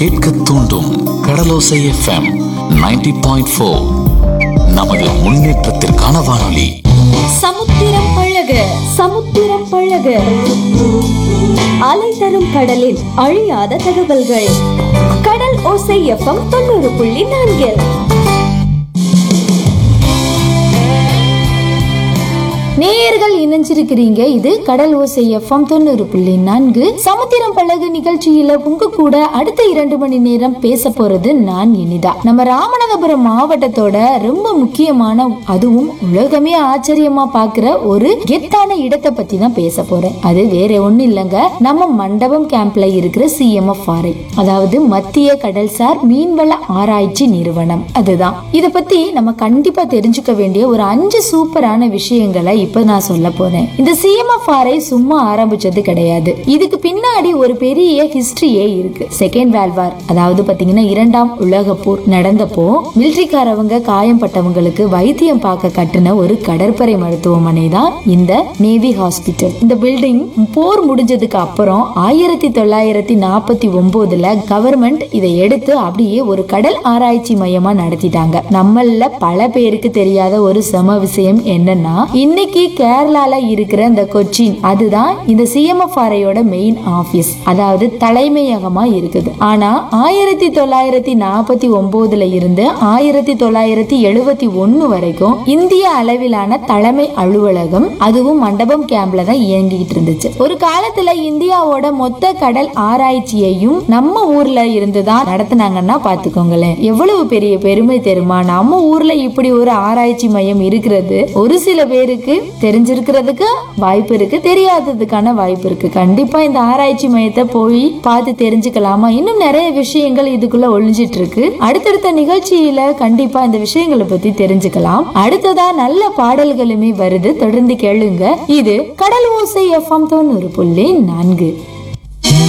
கேட்க தூண்டும் கடலோசை FM 90.4 point four நமது முன்னேற்றத்திற்கான வானொலி சமுத்திரம் பழக சமுத்திரம் பழக அலை தரும் கடலில் அழியாத தகவல்கள் கடல் ஓசை எஃப்எம் தொண்ணூறு புள்ளி நான்கில் நேயர்கள் இணைஞ்சிருக்கிறீங்க இது கடல் ஓசை எஃப்எம் தொண்ணூறு புள்ளி நான்கு சமுத்திரம் பழகு நிகழ்ச்சியில உங்க கூட அடுத்த இரண்டு மணி நேரம் பேச போறது நான் இனிதா நம்ம ராமநாதபுரம் மாவட்டத்தோட ரொம்ப முக்கியமான அதுவும் உலகமே ஆச்சரியமா பாக்குற ஒரு கெத்தான இடத்தை பத்தி தான் பேச போறேன் அது வேற ஒண்ணும் இல்லைங்க நம்ம மண்டபம் கேம்ப்ல இருக்கிற சிஎம்எஃப் ஆரை அதாவது மத்திய கடல்சார் மீன்வள ஆராய்ச்சி நிறுவனம் அதுதான் இத பத்தி நம்ம கண்டிப்பா தெரிஞ்சுக்க வேண்டிய ஒரு அஞ்சு சூப்பரான விஷயங்களை இப்ப நான் சொல்ல போறேன் இந்த சிஎம்எஃப் ஆரை சும்மா ஆரம்பிச்சது கிடையாது இதுக்கு பின்னாடி ஒரு பெரிய ஹிஸ்டரியே இருக்கு செகண்ட் வேர்ல்ட் வார் அதாவது பாத்தீங்கன்னா இரண்டாம் உலக போர் நடந்தப்போ மிலிட்ரிக்காரவங்க காயம்பட்டவங்களுக்கு வைத்தியம் பார்க்க கட்டின ஒரு கடற்படை மருத்துவமனை தான் இந்த நேவி ஹாஸ்பிட்டல் இந்த பில்டிங் போர் முடிஞ்சதுக்கு அப்புறம் ஆயிரத்தி தொள்ளாயிரத்தி நாற்பத்தி ஒன்பதுல கவர்மெண்ட் இதை எடுத்து அப்படியே ஒரு கடல் ஆராய்ச்சி மையமா நடத்திட்டாங்க நம்மள பல பேருக்கு தெரியாத ஒரு சம விஷயம் என்னன்னா இன்னைக்கு கேரளால இருக்கிற இந்த கொச்சின் அதுதான் இந்த சிஎம்எஃப் ஆரையோட மெயின் ஆபீஸ் அதாவது தலைமையகமா இருக்குது ஆனா ஆயிரத்தி தொள்ளாயிரத்தி நாற்பத்தி ஒன்பதுல இருந்து ஆயிரத்தி தொள்ளாயிரத்தி எழுபத்தி ஒன்னு வரைக்கும் இந்திய அளவிலான தலைமை அலுவலகம் அதுவும் மண்டபம் கேம்ப்ல தான் இயங்கிட்டு இருந்துச்சு ஒரு காலத்துல இந்தியாவோட மொத்த கடல் ஆராய்ச்சியையும் நம்ம ஊர்ல இருந்து தான் நடத்துனாங்கன்னா பாத்துக்கோங்களேன் எவ்வளவு பெரிய பெருமை தெரியுமா நம்ம ஊர்ல இப்படி ஒரு ஆராய்ச்சி மையம் இருக்கிறது ஒரு சில பேருக்கு தெரிஞ்சிருக்கிறதுக்கு வாய்ப்பு இருக்கு தெரியாததுக்கான வாய்ப்பு இருக்கு கண்டிப்பா இந்த ஆராய்ச்சி மையத்தை போய் பார்த்து தெரிஞ்சுக்கலாமா இன்னும் நிறைய விஷயங்கள் இதுக்குள்ள ஒளிஞ்சிட்டு இருக்கு அடுத்தடுத்த நிகழ்ச்சியில கண்டிப்பா இந்த விஷயங்களை பத்தி தெரிஞ்சுக்கலாம் அடுத்ததா நல்ல பாடல்களுமே வருது தொடர்ந்து கேளுங்க இது கடல் ஓசை எஃப்எம் தொண்ணூறு புள்ளி நான்கு